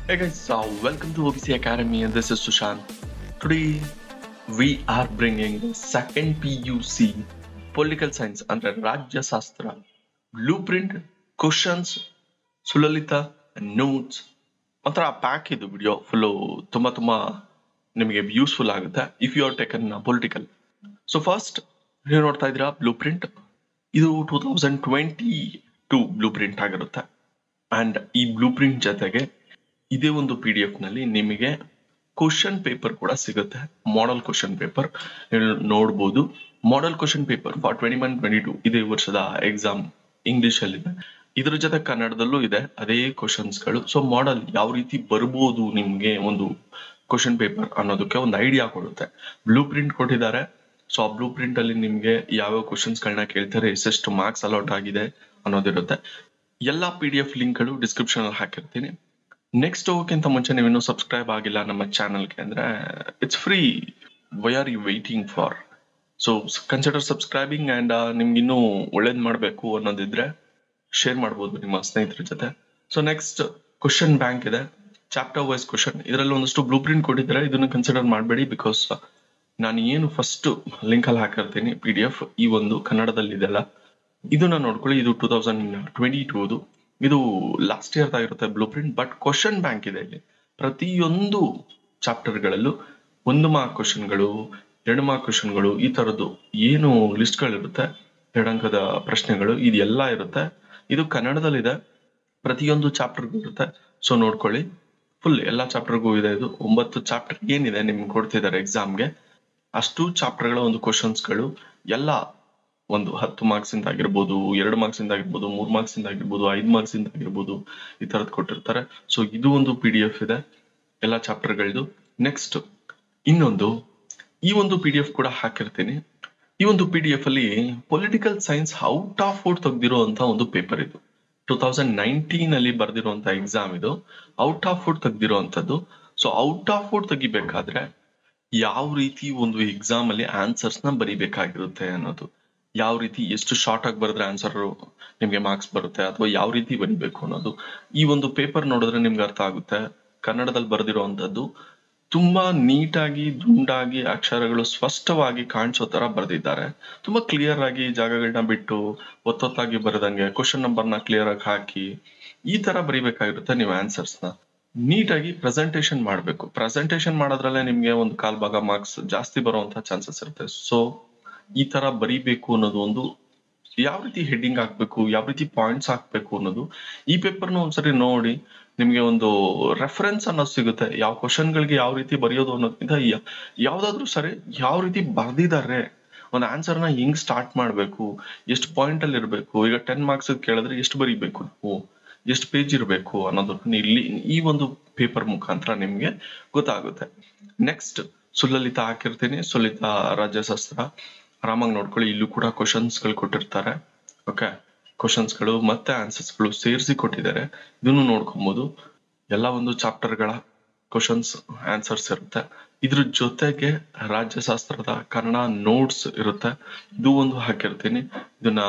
Hey guys, uh, welcome to OBC Academy and this is Sushant. Today we are bringing the second PUC Political Science under Rajya Sastra Blueprint, Questions, Sulalita notes ಒಂಥರ pack ಇದು video full ತುಂಬ ತುಂಬ ನಿಮಗೆ useful ಆಗುತ್ತೆ if you are taken political so first ನೀವು ನೋಡ್ತಾ ಇದ್ದೀರಾ blueprint ಇದು two thousand twenty two blueprint ಆಗಿರುತ್ತೆ ಅಂಡ್ ಈ ಬ್ಲೂ ಪ್ರಿಂಟ್ ಜೊತೆಗೆ ಇದೇ ಒಂದು ಪಿ ಡಿ ಎಫ್ ನಲ್ಲಿ ನಿಮಗೆ ಕ್ವಶನ್ ಪೇಪರ್ ಕೂಡ ಸಿಗುತ್ತೆ ಮಾಡೆಲ್ ಕ್ವಶನ್ ಪೇಪರ್ ನೋಡ್ಬೋದು model question paper for twenty one twenty two ಇದೇ ವರ್ಷದ ಎಕ್ಸಾಮ್ ಇಂಗ್ಲಿಷ್ ಅಲ್ಲಿ ಇದೆ ಇದ್ರ ಜೊತೆ ಕನ್ನಡದಲ್ಲೂ ಇದೆ ಅದೇ ಕ್ವಶನ್ಸ್ ಗಳು ಸೊ ಮಾಡೆಲ್ ಯಾವ ರೀತಿ ಬರ್ಬೋದು ನಿಮ್ಗೆ ಒಂದು ಕ್ವಶನ್ ಪೇಪರ್ ಅನ್ನೋದಕ್ಕೆ ಒಂದು ಐಡಿಯಾ ಕೊಡುತ್ತೆ ಬ್ಲೂ ಪ್ರಿಂಟ್ ಕೊಟ್ಟಿದ್ದಾರೆ ಸೊ ಆ ಬ್ಲೂ ಪ್ರಿಂಟ್ ಅಲ್ಲಿ ನಿಮ್ಗೆ ಯಾವ್ಯಾವ ಕ್ವಶನ್ಸ್ ಗಳನ್ನ ಕೇಳ್ತಾರೆ ಎಷ್ಟೆಷ್ಟು ಮಾರ್ಕ್ಸ್ ಅಲೌಟ್ ಆಗಿದೆ ಅನ್ನೋದಿರುತ್ತೆ ಎಲ್ಲಾ ಪಿ ಡಿ ಎಫ್ ಲಿಂಕ್ ಗಳು ಡಿಸ್ಕ್ರಿಪ್ಷನ್ ಅಲ್ಲಿ ಹಾಕಿರ್ತೀನಿ ನೆಕ್ಸ್ಟ್ ಹೋಗೋಕ್ಕಿಂತ ಮುಂಚೆ ನೀವಿನ್ನೂ ಸಬ್ಸ್ಕ್ರೈಬ್ ಆಗಿಲ್ಲ ನಮ್ಮ ಚಾನಲ್ಗೆ ಅಂದ್ರೆ it's free why are you waiting for so consider subscribing and ನಿಮ್ಗೆ ಇನ್ನೂ ಒಳ್ಳೇದ್ ಮಾಡಬೇಕು ಅನ್ನೋದಿದ್ರೆ ಶೇರ್ ಮಾಡ್ಬೋದು ನಿಮ್ಮ ಸ್ನೇಹಿತರ ಜೊತೆ ಸೊ ನೆಕ್ಸ್ಟ್ ಕ್ವಶನ್ ಬ್ಯಾಂಕ್ ಇದೆ ಚಾಪ್ಟರ್ ವೈಸ್ ಕ್ವಶನ್ ಇದರಲ್ಲಿ ಒಂದಷ್ಟು ಬ್ಲೂ ಪ್ರಿಂಟ್ ಕೊಟ್ಟಿದ್ದಾರೆ ಇದನ್ನ ಕನ್ಸಿಡರ್ ಮಾಡಬೇಡಿ ಬಿಕಾಸ್ ನಾನು ಏನು ಫಸ್ಟ್ ಲಿಂಕ್ ಅಲ್ಲಿ ಹಾಕಿರ್ತೀನಿ ಪಿ ಡಿ ಎಫ್ ಈ ಒಂದು ಕನ್ನಡದಲ್ಲಿ ಇದೆಲ್ಲ ಇದನ್ನ ನೋಡ್ಕೊಳ್ಳಿ ಇದು ಟೂ ತೌಸಂಡ್ ಟ್ವೆಂಟಿ ಟೂದು ಇದು ಲಾಸ್ಟ್ ಇಯರ್ ಆಗಿರುತ್ತೆ blueprint but question bank ಇದೆ ಇಲ್ಲಿ ಪ್ರತಿಯೊಂದು ಚಾಪ್ಟರ್ಗಳಲ್ಲೂ ಒಂದು ಮಾರ್ಕ್ ಕ್ವಶನ್ಗಳು ಎರಡು ಮಾರ್ಕ್ ಕ್ವಶನ್ಗಳು ಈ ತರದ್ದು ಏನು ಲಿಸ್ಟ್ಗಳಿರುತ್ತೆ ಎರಡಂಕದ ಪ್ರಶ್ನೆಗಳು ಇದೆಲ್ಲ ಇರುತ್ತೆ ಇದು ಕನ್ನಡದಲ್ಲಿದೆ ಪ್ರತಿಯೊಂದು ಚಾಪ್ಟರ್ಗೂ ಇರುತ್ತೆ ಸೊ ನೋಡ್ಕೊಳ್ಳಿ ಫುಲ್ ಎಲ್ಲಾ ಚಾಪ್ಟರ್ಗೂ ಇದೆ ಇದು ಒಂಬತ್ತು ಚಾಪ್ಟರ್ ಏನಿದೆ ನಿಮ್ಗೆ ಕೊಡ್ತಿದ್ದಾರೆ ಎಕ್ಸಾಮ್ಗೆ ಅಷ್ಟು ಚಾಪ್ಟರ್ಗಳ ಒಂದು ಕ್ವಶನ್ಸ್ಗಳು ಎಲ್ಲ ಒಂದು ಹತ್ತು ಮಾರ್ಕ್ಸ್ ಇಂದ ಆಗಿರ್ಬೋದು ಎರಡು ಮಾರ್ಕ್ಸ್ ಇಂದ ಆಗಿರ್ಬೋದು ಮೂರ್ ಮಾರ್ಕ್ಸ್ ಇಂದ ಆಗಿರ್ಬೋದು ಐದು ಮಾರ್ಕ್ಸ್ ಇಂದ ಆಗಿರ್ಬೋದು ಈ ತರದ್ ಕೊಟ್ಟಿರ್ತಾರೆ ಸೊ ಇದು ಒಂದು ಪಿ ಡಿ ಎಫ್ ಇದೆ ಎಲ್ಲ ಚಾಪ್ಟರ್ಗಳದ್ದು ನೆಕ್ಸ್ಟ್ ಇನ್ನೊಂದು ಈ ಒಂದು ಪಿ ಡಿ ಎಫ್ ಕೂಡ ಹಾಕಿರ್ತೀನಿ ಈ ಒಂದು ಪಿ ಡಿ ಎಫ್ ಅಲ್ಲಿ political science out of out ತೆಗ್ದಿರೋ ಅಂತ ಒಂದು ಪೇಪರ್ ಇದು ಟೂ ತೌಸಂಡ್ ನೈನ್ಟೀನ್ ಅಲ್ಲಿ ಬರ್ದಿರುವಂತ ಎಕ್ಸಾಮ್ ಇದು ಔಟ್ ಆಫ್ ಔಟ್ ತೆಗ್ದಿರುವಂತದ್ದು ಸೊ ಔಟ್ ಆಫ್ ಔಟ್ ತೆಗಿಬೇಕಾದ್ರೆ ಯಾವ ರೀತಿ ಒಂದು ಎಕ್ಸಾಮ್ ಅಲ್ಲಿ ಆನ್ಸರ್ಸ್ ನ ಬರಿಬೇಕಾಗಿರುತ್ತೆ ಅನ್ನೋದು ಯಾವ ರೀತಿ ಎಷ್ಟು ಶಾರ್ಟ್ ಆಗಿ ಬರೆದ್ರೆ ಆನ್ಸರ್ ನಿಮ್ಗೆ ಮಾರ್ಕ್ಸ್ ಬರುತ್ತೆ ಅಥವಾ ಯಾವ ರೀತಿ ಬರಿಬೇಕು ಅನ್ನೋದು ಈ ಒಂದು ಪೇಪರ್ ನೋಡಿದ್ರೆ ನಿಮ್ಗೆ ಅರ್ಥ ಆಗುತ್ತೆ ಕನ್ನಡದಲ್ಲಿ ಬರೆದಿರುವಂತದ್ದು ತುಂಬಾ ನೀಟಾಗಿ ದುಂಡಾಗಿ ಅಕ್ಷರಗಳು ಸ್ಪಷ್ಟವಾಗಿ ಕಾಣಿಸೋ ತರ ಬರೆದಿದ್ದಾರೆ ತುಂಬಾ ಕ್ಲಿಯರ್ ಆಗಿ ಜಾಗಗಳನ್ನ ಬಿಟ್ಟು ಒತ್ತೊತ್ತಾಗಿ ಬರೆದಂಗೆ ಕ್ವಶನ್ ನಂಬರ್ನ ಕ್ಲಿಯರ್ ಆಗಿ ಹಾಕಿ ಈ ತರ ಬರಿಬೇಕಾಗಿರುತ್ತೆ ನೀವು ಆನ್ಸರ್ಸ್ ನ ನೀಟಾಗಿ ಪ್ರೆಸೆಂಟೇಶನ್ ಮಾಡಬೇಕು ಪ್ರೆಸೆಂಟೇಶನ್ ಮಾಡೋದ್ರಲ್ಲೇ ನಿಮ್ಗೆ ಒಂದು ಕಾಲ್ ಭಾಗ ಮಾರ್ಕ್ಸ್ ಜಾಸ್ತಿ ಬರುವಂತ ಚಾನ್ಸಸ್ ಇರುತ್ತೆ ಸೊ ಈ ತರ ಬರಿಬೇಕು ಅನ್ನೋದು ಒಂದು ಯಾವ ರೀತಿ ಹೆಡ್ಡಿಂಗ್ ಹಾಕ್ಬೇಕು ಯಾವ ರೀತಿ ಪಾಯಿಂಟ್ಸ್ ಹಾಕ್ಬೇಕು ಅನ್ನೋದು ಈ ಪೇಪರ್ನ ಒಂದ್ಸರಿ ನೋಡಿ ನಿಮ್ಗೆ ಒಂದು ರೆಫರೆನ್ಸ್ ಅನ್ನೋದು ಸಿಗುತ್ತೆ ಯಾವ ಕ್ವಶನ್ ಗಳಿಗೆ ಯಾವ ರೀತಿ ಬರೆಯೋದು ಅನ್ನೋದ್ಕಿಂತ ಯಾ- ಯಾವ್ದಾದ್ರು ಸರಿ ಯಾವ ರೀತಿ ಬರ್ದಿದ್ದಾರೆ ಒಂದು ಆನ್ಸರ್ ನ ಹೆಂಗ್ ಸ್ಟಾರ್ಟ್ ಮಾಡ್ಬೇಕು ಎಷ್ಟು ಪಾಯಿಂಟ್ ಅಲ್ಲಿ ಇರ್ಬೇಕು ಈಗ ಟೆನ್ ಮಾರ್ಕ್ಸ್ ಕೇಳಿದ್ರೆ ಎಷ್ಟು ಬರಿಬೇಕು ನಾವು ಎಷ್ಟು ಪೇಜ್ ಇರಬೇಕು ಅನ್ನೋದನ್ನ ಇಲ್ಲಿ ಈ ಒಂದು ಪೇಪರ್ ಮುಖಾಂತರ ನಿಮ್ಗೆ ಗೊತ್ತಾಗುತ್ತೆ ನೆಕ್ಸ್ಟ್ ಸುಲಲಿತ ಹಾಕಿರ್ತೀನಿ ಸುಲಲಿತ ರಾಜ್ಯಶಾಸ್ತ್ರ ಆರಾಮಾಗಿ ನೋಡ್ಕೊಳ್ಳಿ ಇಲ್ಲೂ ಕೂಡ ಕ್ವಶನ್ಸ್ ಗಳು ಕೊಟ್ಟಿರ್ತಾರೆ ಓಕೆ ಕ್ವಶನ್ಸ್ ಗಳು ಮತ್ತೆ ಆನ್ಸರ್ಸ್ ಗಳು ಸೇರಿಸಿ ಕೊಟ್ಟಿದ್ದಾರೆ ಇದನ್ನು ನೋಡ್ಕೊಬಹುದು ಎಲ್ಲ ಒಂದು ಚಾಪ್ಟರ್ ಗಳ ಕ್ವಶನ್ಸ್ ಆನ್ಸರ್ಸ್ ಇರುತ್ತೆ ಇದ್ರ ಜೊತೆಗೆ ರಾಜ್ಯಶಾಸ್ತ್ರದ ಕನ್ನಡ ನೋಟ್ಸ್ ಇರುತ್ತೆ ಇದು ಒಂದು ಹಾಕಿರ್ತೀನಿ ಇದನ್ನ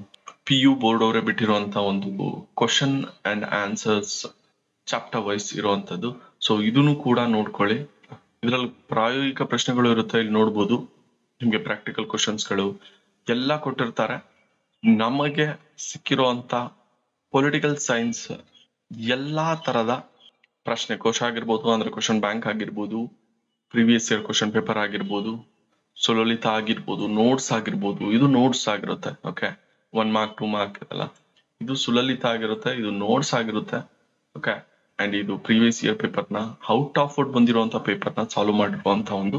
ಪಿ ಯು ಬೋರ್ಡ್ ಅವರೇ ಬಿಟ್ಟಿರುವಂತ ಒಂದು question and answers chapter wise ಇರುವಂತದ್ದು ಸೊ ಇದನ್ನು ಕೂಡ ನೋಡ್ಕೊಳ್ಳಿ ಇದರಲ್ಲಿ ಪ್ರಾಯೋಗಿಕ ಪ್ರಶ್ನೆಗಳು ಇರುತ್ತೆ ಇಲ್ಲಿ ನೋಡ್ಬೋದು ನಿಮ್ಗೆ ಪ್ರಾಕ್ಟಿಕಲ್ ಕ್ವಶನ್ಸ್ಗಳು ಎಲ್ಲ ಕೊಟ್ಟಿರ್ತಾರೆ ನಮಗೆ ಸಿಕ್ಕಿರುವಂತ ಪೊಲಿಟಿಕಲ್ ಸೈನ್ಸ್ ಎಲ್ಲಾ ತರದ ಪ್ರಶ್ನೆ ಕೋಶ ಆಗಿರ್ಬೋದು ಅಂದ್ರೆ ಕ್ವಶನ್ ಬ್ಯಾಂಕ್ ಆಗಿರ್ಬೋದು ಪ್ರೀವಿಯಸ್ ಇಯರ್ ಕ್ವಶನ್ ಪೇಪರ್ ಆಗಿರ್ಬೋದು ಸುಲಲಿತ ಆಗಿರ್ಬೋದು ನೋಟ್ಸ್ ಆಗಿರ್ಬೋದು ಇದು ನೋಟ್ಸ್ ಆಗಿರುತ್ತೆ okay one mark two mark ಇದೆಲ್ಲ ಇದು ಸುಲಲಿತ ಆಗಿರುತ್ತೆ ಇದು ನೋಟ್ಸ್ ಆಗಿರುತ್ತೆ ಓಕೆ ಅಂಡ್ ಇದು ಪ್ರೀವಿಯಸ್ ಇಯರ್ ಪೇಪರ್ನ ಔಟ್ ಆಫ್ ಔಟ್ ಬಂದಿರುವಂತ ಪೇಪರ್ನ ಸಾಲ್ವ್ ಮಾಡಿರುವಂತ ಒಂದು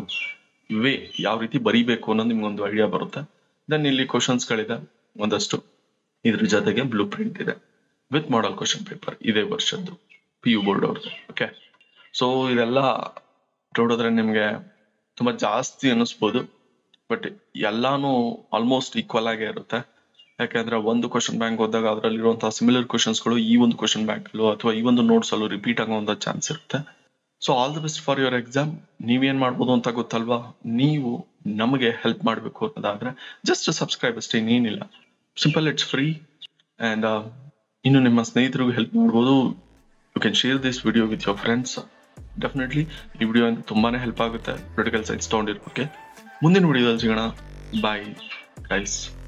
ವೇ ಯಾವ ರೀತಿ ಬರಿಬೇಕು ಅನ್ನೋದು ನಿಮ್ಗೆ ಒಂದು ಐಡಿಯಾ ಬರುತ್ತೆ ದೆನ್ ಇಲ್ಲಿ ಕ್ವಶನ್ಸ್ ಗಳಿದೆ ಒಂದಷ್ಟು ಇದ್ರ ಜೊತೆಗೆ ಬ್ಲೂ ಪ್ರಿಂಟ್ ಇದೆ ವಿತ್ ಮಾಡಲ್ ಕ್ವಶನ್ ಪೇಪರ್ ಇದೇ ವರ್ಷದ್ದು ಪಿ ಯು ಬೋರ್ಡ್ ಅವ್ರದ್ದು ಓಕೆ ಸೊ ಇದೆಲ್ಲ ನೋಡಿದ್ರೆ ನಿಮ್ಗೆ ತುಂಬಾ ಜಾಸ್ತಿ ಅನ್ನಿಸ್ಬೋದು ಬಟ್ ಎಲ್ಲಾನು ಆಲ್ಮೋಸ್ಟ್ ಈಕ್ವಲ್ ಆಗೇ ಇರುತ್ತೆ ಯಾಕಂದ್ರೆ ಒಂದು ಕ್ವಶನ್ ಬ್ಯಾಂಕ್ ಹೋದಾಗ ಅದರಲ್ಲಿರುವಂತಹ ಸಿಮಿಲರ್ ಗಳು ಈ ಒಂದು ಕ್ವಶನ್ ಬ್ಯಾಂಕ್ ಅಲ್ಲೂ ಅಥವಾ ಈ ಒಂದು ನೋಟ್ಸ್ ಅಲ್ಲೂ ರಿಪೀಟ್ ಆಗುವಂತ ಚಾನ್ಸ್ ಇರುತ್ತೆ so all the best for your exam ನೀವೇನ್ ಮಾಡ್ಬೋದು ಅಂತ ಗೊತ್ತಲ್ವಾ ನೀವು ನಮಗೆ ಹೆಲ್ಪ್ ಮಾಡಬೇಕು ಅನ್ನೋದಾದ್ರೆ ಜಸ್ಟ್ ಸಬ್ಸ್ಕ್ರೈಬ್ ಅಷ್ಟೇ ಇನ್ನೇನಿಲ್ಲ ಸಿಂಪಲ್ ಇಟ್ಸ್ ಫ್ರೀ ಅಂಡ್ ಇನ್ನು ನಿಮ್ಮ ಸ್ನೇಹಿತರಿಗೂ ಹೆಲ್ಪ್ ಮಾಡ್ಬೋದು you can share this video with your friends definitely ಈ ವಿಡಿಯೋ ಅಂತ ತುಂಬಾನೇ ಹೆಲ್ಪ್ ಆಗುತ್ತೆ ಪೊಲಿಟಿಕಲ್ ಸೈನ್ಸ್ ತೊಗೊಂಡಿರೋಕ್ಕೆ ಮುಂದಿನ ವಿಡಿಯೋದಲ್ಲಿ ಸಿಗೋಣ ಬಾಯ್ ಗೈಸ್